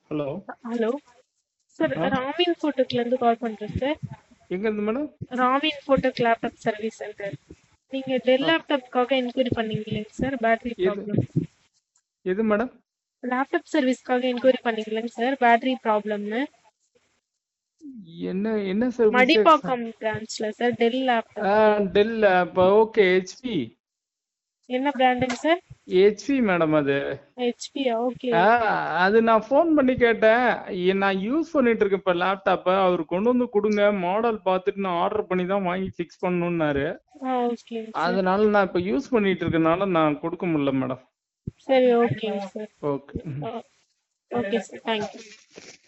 hello hello sir ராமின் ஃபோட்டோக்ல இருந்து கால் பண்றேன் சார் எங்க இருந்து மேடம் ராமின் ஃபோட்டோக் லேப்டாப் சர்வீஸ் சென்டர் நீங்க டெல் லேப்டாப்காக என்கொயரி பண்ணீங்க இல்லைங்க சார் பேட்டரி ப்ராப்ளம் எது மேடம் லேப்டாப் சர்வீஸ்க்காக என்கொயரி பண்ணீங்க இல்லைங்க சார் பேட்டரி ப்ராப்ளம்னு என்ன என்ன சர்வீஸ் மடிப்பாக்கம் பிரான்ச்ல சார் டெல் லேப்டாப் டெல் அப்ப ஓகே ஹெச்பி என்ன பிராண்டுங்க சார் ஹெச்பி மேடம் அது ஹெச்பியா ஓகே ஆ, அது நான் ஃபோன் பண்ணி கேட்டேன் ஏ, நான் யூஸ் பண்ணிட்டு இருக்கேன் இப்ப லேப்டாப்ப அவர் கொண்டு வந்து கொடுங்க மாடல் பார்த்துட்டு நான் ஆர்டர் பண்ணி தான் வாங்கி ஃபிக்ஸ் பண்ணணும்னாரு ஆ ஓகே அதனால நான் இப்ப யூஸ் பண்ணிட்டு இருக்கனால நான் கொடுக்க முடியல மேடம் சரி ஓகேங்க sir okay okay sir thank you